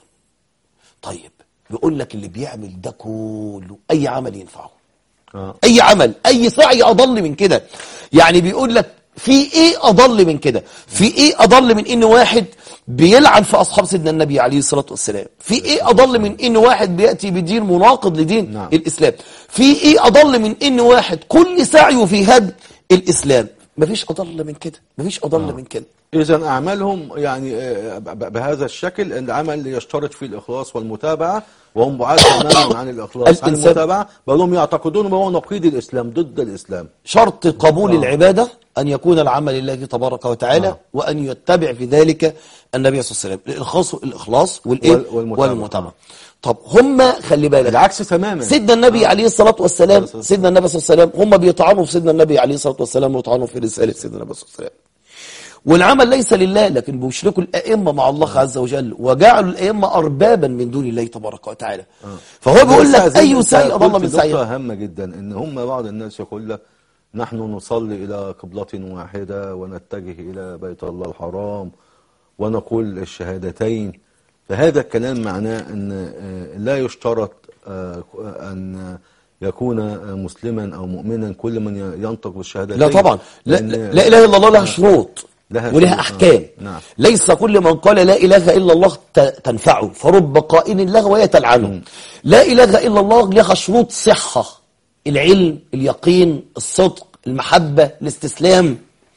طيب بيقول لك اللي بيعمل ده كله اي عمل ينفعه آه. اي عمل اي سعي اضل من كده يعني بيقول لك في ايه اضل من كده في ايه اضل من ان واحد بيلعن في اصحاب سيدنا النبي عليه الصلاه والسلام في ايه اضل من ان واحد بياتي بدين مناقض لدين نعم. الاسلام في ايه اضل من ان واحد كل سعيه في هدم الاسلام مفيش اضل من كده مفيش اضل من كده إذا أعمالهم يعني آه، ب- بهذا الشكل العمل يشترط فيه الإخلاص والمتابعة وهم بعاد تماما عن الإخلاص عن الإنسان- المتابعة بل هم يعتقدون ما هو نقيض الإسلام ضد الإسلام شرط قبول آه. العبادة أن يكون العمل لله تبارك وتعالى آه. وأن يتبع في ذلك النبي صلى الله عليه وسلم الإخلاص الإخلاص والإيه وال- والمتابعة. والمتابعة طب هم خلي بالك العكس تماما سيدنا النبي عليه الصلاة والسلام الصلاة سيدنا النبي صلى الله عليه وسلم هم بيطعنوا في سيدنا النبي عليه الصلاة والسلام ويطعنوا في رسالة سيدنا النبي صلى الله عليه وسلم والعمل ليس لله لكن بيشركوا الأئمة مع الله عز وجل وجعلوا الأئمة أربابا من دون الله تبارك وتعالى فهو بيقول لك بس أي أنت سعي قلت أضل من سعي نقطة هامة جدا إن هم بعض الناس يقول لك نحن نصلي إلى قبلة واحدة ونتجه إلى بيت الله الحرام ونقول الشهادتين فهذا الكلام معناه أن آه، لا يشترط آه، أن يكون آه، مسلما أو مؤمنا كل من ي- ينطق بالشهادتين لا طبعا لا, لأن- لا لا اله الا الله لها شروط لها ولها شروط، احكام آه، نعم. ليس كل من قال لا اله الا الله ت- تنفعه فرب قائل له ويتلعنه لا اله الا الله لها شروط صحه العلم اليقين الصدق المحبه الاستسلام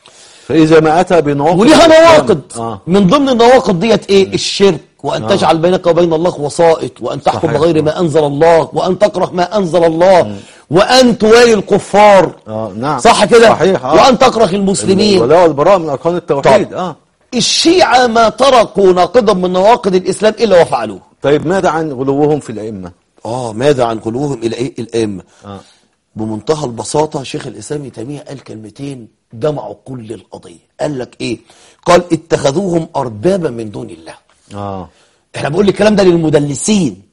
فإذا ما أتى بنواقض وليها الإسلام- نواقض آه. من ضمن النواقض ديت ايه الشرك وان تجعل بينك وبين الله وسائط وان تحكم صحيح. بغير ما انزل الله وان تكره ما انزل الله وان توالي الكفار آه نعم صح كده صحيح آه. وان تكره المسلمين الولاء والبراء من أركان التوحيد طب. آه الشيعة ما تركوا ناقضا من نواقض الإسلام إلا وفعلوه طيب ماذا عن غلوهم في الأئمة آه ماذا عن قلوبهم إلى إيه الأئمة آه. بمنتهى البساطة شيخ الإسلام ابن تيمية قال كلمتين جمعوا كل القضية قال لك إيه قال اتخذوهم أربابا من دون الله آه احنا بنقول الكلام ده للمدلسين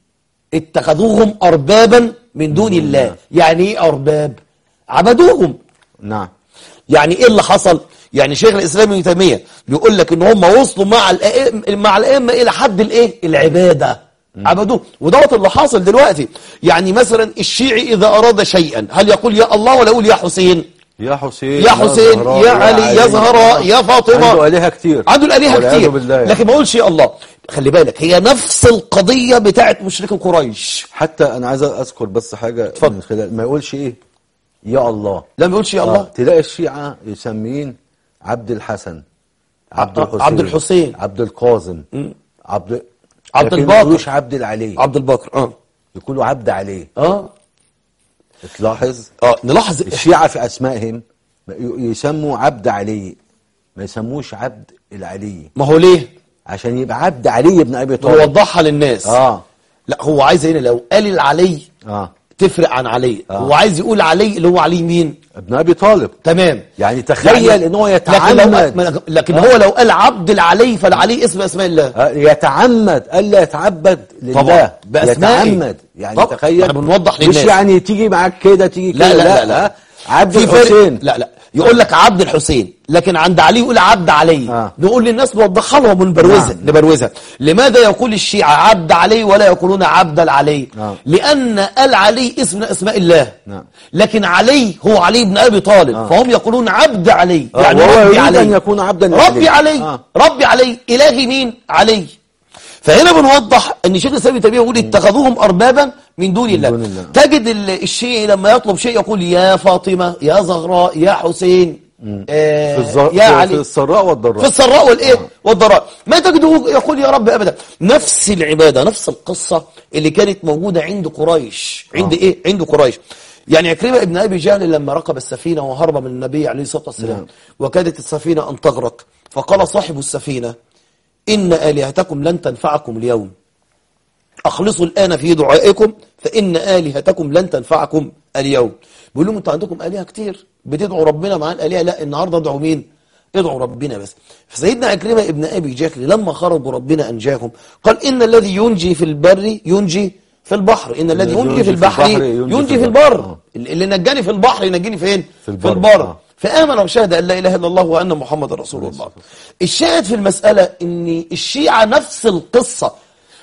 اتخذوهم أربابا من دون الله يعني إيه أرباب عبدوهم نعم يعني ايه اللي حصل يعني شيخ الاسلام ابن تيميه بيقول لك ان هم وصلوا مع الائمه مع الائمه الى حد الايه العباده عبدوه ودوت اللي حاصل دلوقتي يعني مثلا الشيعي اذا اراد شيئا هل يقول يا الله ولا يقول يا حسين يا حسين يا حسين زهراء، يا علي يا زهراء يا فاطمه عنده آلهة كتير عنده الالهه والعياذ كتير بالله يعني. لكن ما يقولش يا الله خلي بالك هي نفس القضيه بتاعت مشركي قريش حتى أنا عايز أذكر بس حاجة اتفضل. من خلال ما يقولش إيه يا الله لا ما يقولش يا آه. الله تلاقي الشيعة يسمين عبد الحسن عبد آه، الحسين عبد الحسين. عبد القاسم عبد عبد لكن الباقر. ما يقولوش عبد العلي عبد الباقر اه يقولوا عبد علي اه تلاحظ اه نلاحظ الشيعة في أسمائهم ي- يسموا عبد علي ما يسموش عبد العلي ما هو ليه عشان يبقى عبد علي بن أبي هو طالب وضحها للناس اه لا هو عايز هنا لو قال العلي اه تفرق عن علي آه. هو عايز يقول علي اللي هو علي مين ابن أبي طالب تمام يعني تخيل ان هو لكن لو يتعمد لكن آه. هو لو قال عبد العلي فالعلي اسم اسماء الله آه، يتعمد الا يتعبد لله طبعا، بأسمائه. يتعمد يعني طبعا، تخيل احنا بنوضح مش للناس. يعني تيجي معاك كده تيجي كده لا لا لا, لا. آه، عبد في فرق- الحسين لا لا يقول لك عبد الحسين لكن عند علي يقول عبد علي آه. نقول للناس نوضحها لهم ونبروزها نعم. نبروزها لماذا يقول الشيعة عبد علي ولا يقولون عبد العلي آه. لأن العلي اسم من أسماء الله نعم. لكن علي هو علي بن أبي طالب آه. فهم يقولون عبد علي آه، يعني وهو ربي يريد علي أن يكون عبدا ربي لعلي. علي آه. ربي علي إلهي مين علي فهنا بنوضح ان شيخ الاسلام ابن تيميه يقول اتخذوهم اربابا من دون الله, دون الله. تجد ال- الشيعي لما يطلب شيء يقول يا فاطمه يا زهراء يا حسين آه في, الزر... يا في, علي في السراء والضراء في السراء والايه والضراء ما تجده يقول يا رب ابدا نفس العباده نفس القصه اللي كانت موجوده عند قريش عند آه. ايه عند قريش يعني عكرمه ابن ابي جهل لما ركب السفينه وهرب من النبي عليه الصلاه والسلام نعم. وكادت السفينه ان تغرق فقال صاحب السفينه ان الهتكم لن تنفعكم اليوم اخلصوا الان في دعائكم فان الهتكم لن تنفعكم اليوم بيقول لهم انتوا عندكم الهه كتير بتدعوا ربنا مع الالهه لا النهارده ادعوا مين ادعوا ربنا بس فسيدنا عكرمه ابن ابي جهل لما خرجوا ربنا انجاهم قال ان الذي ينجي في البر ينجي في البحر ان الذي ينجي في البحر ينجي في البر آه. اللي نجاني في البحر ينجيني فين في البر. في البر آه. فآمن وشهد أن لا إله إلا الله وأن محمد رسول الله الشاهد في المسألة أن الشيعة نفس القصة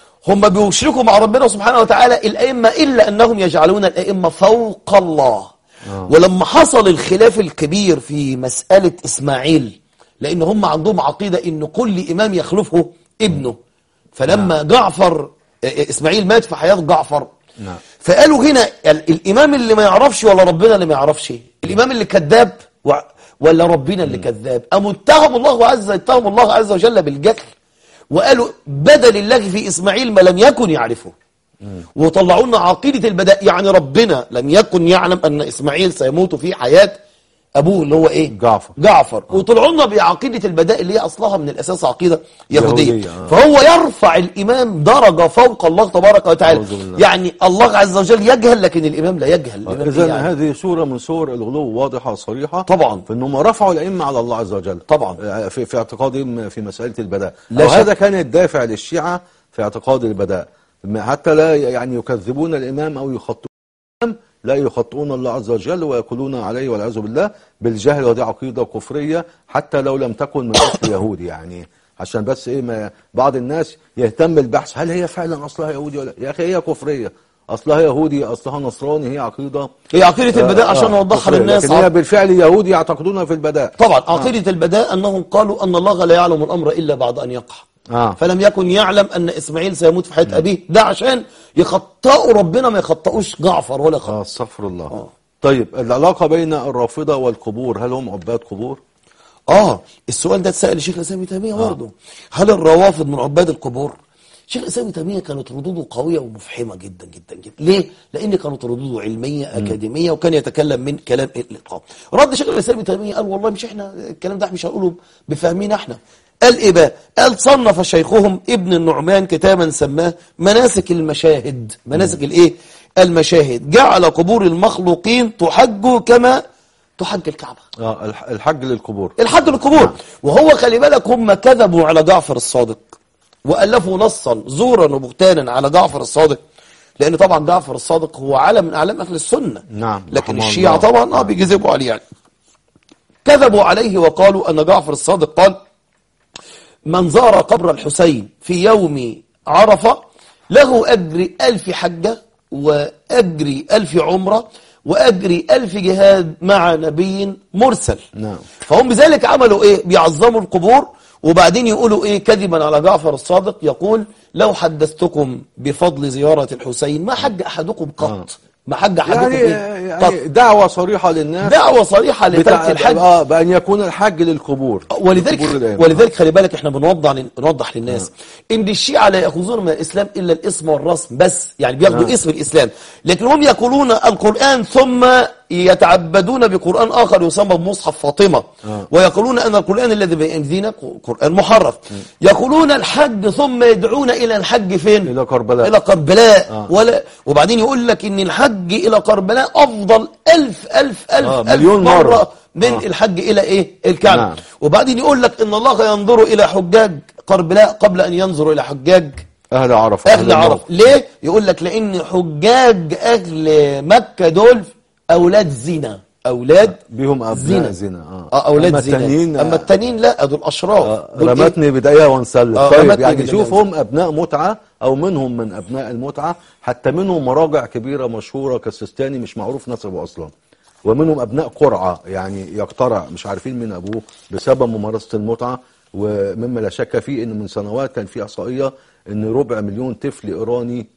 هم بيشركوا مع ربنا سبحانه وتعالى الأئمة إلا أنهم يجعلون الأئمة فوق الله آه. ولما حصل الخلاف الكبير في مسألة إسماعيل لأن هم عندهم عقيدة أن كل إمام يخلفه ابنه فلما جعفر إسماعيل مات في حياة جعفر نعم. فقالوا هنا ال- الإمام اللي ما يعرفش ولا ربنا اللي ما يعرفش الإمام اللي كذاب و- ولا ربنا اللي كذاب أم اتهموا الله عز اتهموا الله عز وجل بالجهل وقالوا بدل الله في إسماعيل ما لم يكن يعرفه وطلعوا لنا عقيدة البداء يعني ربنا لم يكن يعلم أن إسماعيل سيموت في حياة أبوه اللي هو إيه جعفر. جعفر وطلعوا لنا بعقيدة البداء اللي هي أصلها من الأساس عقيدة يهودية, يهودية، آه. فهو يرفع الإمام درجة فوق الله تبارك وتعالى أعوذ بالله. يعني الله عز وجل يجهل لكن الإمام لا يجهل الإمام إذا يعني. هذه صورة من صور الغلو واضحة صريحة طبعا. في أنهم رفعوا الأئمة على الله عز وجل طبعا. آه، في, في اعتقادهم في مسألة البداء لا أو شك. هذا كان الدافع للشيعة في اعتقاد البداء ما- حتى لا يعني يكذبون الإمام أو يخطئون الإمام، لا يخطئون الله عز وجل ويقولون عليه والعياذ بالله بالجهل ودي عقيدة كفرية حتى لو لم تكن من أصل يهودي يعني عشان بس ايه ما بعض الناس يهتم البحث هل هي فعلا اصلها يهودي ولا يا اخي هي كفريه اصلها يهودي اصلها نصراني هي عقيده هي عقيدة البداء آه، عشان آه، نوضحها كفرية. للناس لكن هي بالفعل يهودي يعتقدون في البداء طبعا عقيدة البداء أنهم قالوا أن الله لا يعلم الأمر إلا بعد أن يقع آه. فلم يكن يعلم أن إسماعيل سيموت في حياة أبيه ده عشان يخطئوا ربنا ما يخطئوش جعفر ولا خط اه استغفر الله آه. طيب العلاقه بين الرافضه والقبور هل هم عباد قبور آه السؤال ده اتسأل الشيخ الإسلام ابن تيمية برضه هل الروافض من عباد القبور؟ الشيخ الإسلام ابن تيمية كانت ردوده قوية ومفحمة جدا جدا جدا ليه؟ لأن كانت ردوده علمية أكاديمية وكان يتكلم من كلام الإلقاء رد شيخ الإسلام ابن تيمية قال والله مش إحنا الكلام ده مش هنقوله بفهمين إحنا قال إيه بقى؟ قال صنف شيخهم ابن النعمان كتابا سماه مناسك المشاهد مناسك الإيه؟ المشاهد جعل قبور المخلوقين تحج كما تحج الكعبة اه الح- الحج للقبور الحد للقبور وهو خلي بالك هم كذبوا على جعفر الصادق وألفوا نصا زورا وبهتانا على جعفر الصادق لأن طبعا جعفر الصادق هو علم من أعلام أهل السنة نعم، لكن رحمه الشيعة الله. طبعا اه بيكذبوا عليه يعني كذبوا عليه وقالوا أن جعفر الصادق قال من زار قبر الحسين في يوم عرفة له أجر ألف حجة وأجر ألف عمرة وأجر ألف جهاد مع نبي مرسل نعم. فهم بذلك عملوا إيه بيعظموا القبور وبعدين يقولوا إيه كذبا على جعفر الصادق يقول لو حدثتكم بفضل زيارة الحسين ما حج أحدكم قط ما حج حجته يعني فين يعني دعوة صريحة للناس دعوة صريحة لترك بتاع الحج اه بأن يكون الحج للقبور ولذلك القبور الآن. ولذلك خلي بالك احنا بنوضح نوضح للناس ان الشيعة لا ياخذون من الاسلام الا الاسم والرسم بس يعني بياخدوا نعم. اسم الاسلام لكن هم يقولون القرآن ثم يتعبدون بقرآن اخر يسمى بمصحف فاطمة ويقولون ان القرآن الذي بين ايدينا قرآن محرف يقولون الحج ثم يدعون الى الحج فين إلى كربلاء. الى كربلاء ولا وبعدين يقول لك ان الحج الى كربلاء افضل الف الف الف, آه، ألف مليون مرة. من آه. الحج الى ايه الكعبة نعم. وبعدين يقول لك ان الله ينظر الى حجاج كربلاء قبل ان ينظر الى حجاج أهل عرفة اهل عرف الموقف. ليه يقول لك لان حجاج اهل مكة دول اولاد زنا اولاد بهم أبناء زنا آه. اه اولاد أما زنا التانيين اما التانيين لا دول اشرار آه، دول إيه؟ رمتني بداية وانسلت آه، طيب رمتني يعني بداية شوف وانسلت. هم أبناء متعة أو منهم من أبناء المتعة حتى منهم مراجع كبيرة مشهورة كالسيستاني مش معروف نسبه أصلا ومنهم أبناء قرعة يعني يقترع مش عارفين من أبوه بسبب ممارسة المتعة ومما لا شك فيه إن من سنوات كان في إحصائية إن ربع مليون طفل إيراني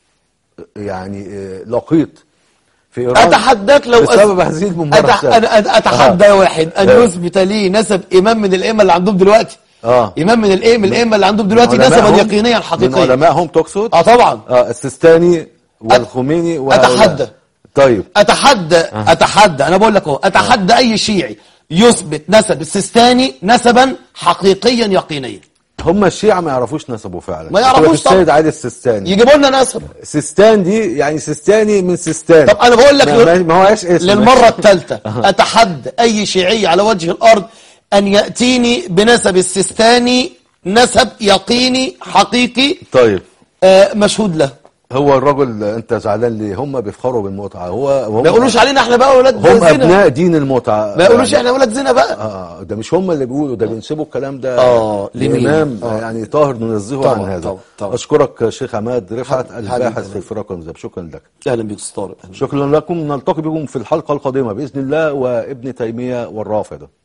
يعني آه، لقيط في إيران اتحداك لو بسبب أس- هذه أتح... الممارسة أنا أنا اتحدى واحد ان آه. يثبت لي نسب امام من الائمه اللي عندهم دلوقتي آه. امام من الايه من الائمه اللي عندهم دلوقتي نسبا علمائهم- يقينيا من حقيقيا علمائهم تقصد اه طبعا اه السيستاني والخميني وهؤلاء. أتحدى. طيب اتحدى اتحدى انا بقول لك اهو اتحدى اي شيعي يثبت نسب السيستاني نسبا حقيقيا يقينيا هم الشيعة ما يعرفوش نسبه فعلا ما يعرفوش يقول لك السيد طبعا. علي السيستاني يجيبوا لنا نسب سيستان دي يعني سيستاني من سيستان طب انا بقول لك ما, لو- ما, ما هوش اسم للمره الثالثه اتحدى اي شيعي على وجه الارض ان ياتيني بنسب السيستاني نسب يقيني حقيقي طيب آه مشهود له هو الرجل انت زعلان ليه هم بيفخروا بالمتعة هو هم ما يقولوش علينا احنا بقى اولاد هم زنا ابناء دين المتعة ما يقولوش يعني احنا اولاد زنا بقى اه ده مش هم اللي بيقولوا ده بينسبوا الكلام ده آه، لمين؟ لإمام آه. يعني طاهر ننزهه طبعا، عن هذا طبعا، طبعا. اشكرك شيخ عماد رفعت حبيبي، الباحث حبيبي. في الفرق والمذهب شكرا لك اهلا بيك استاذ طارق شكرا لكم نلتقي بكم في الحلقة القادمة بإذن الله وابن تيمية والرافضة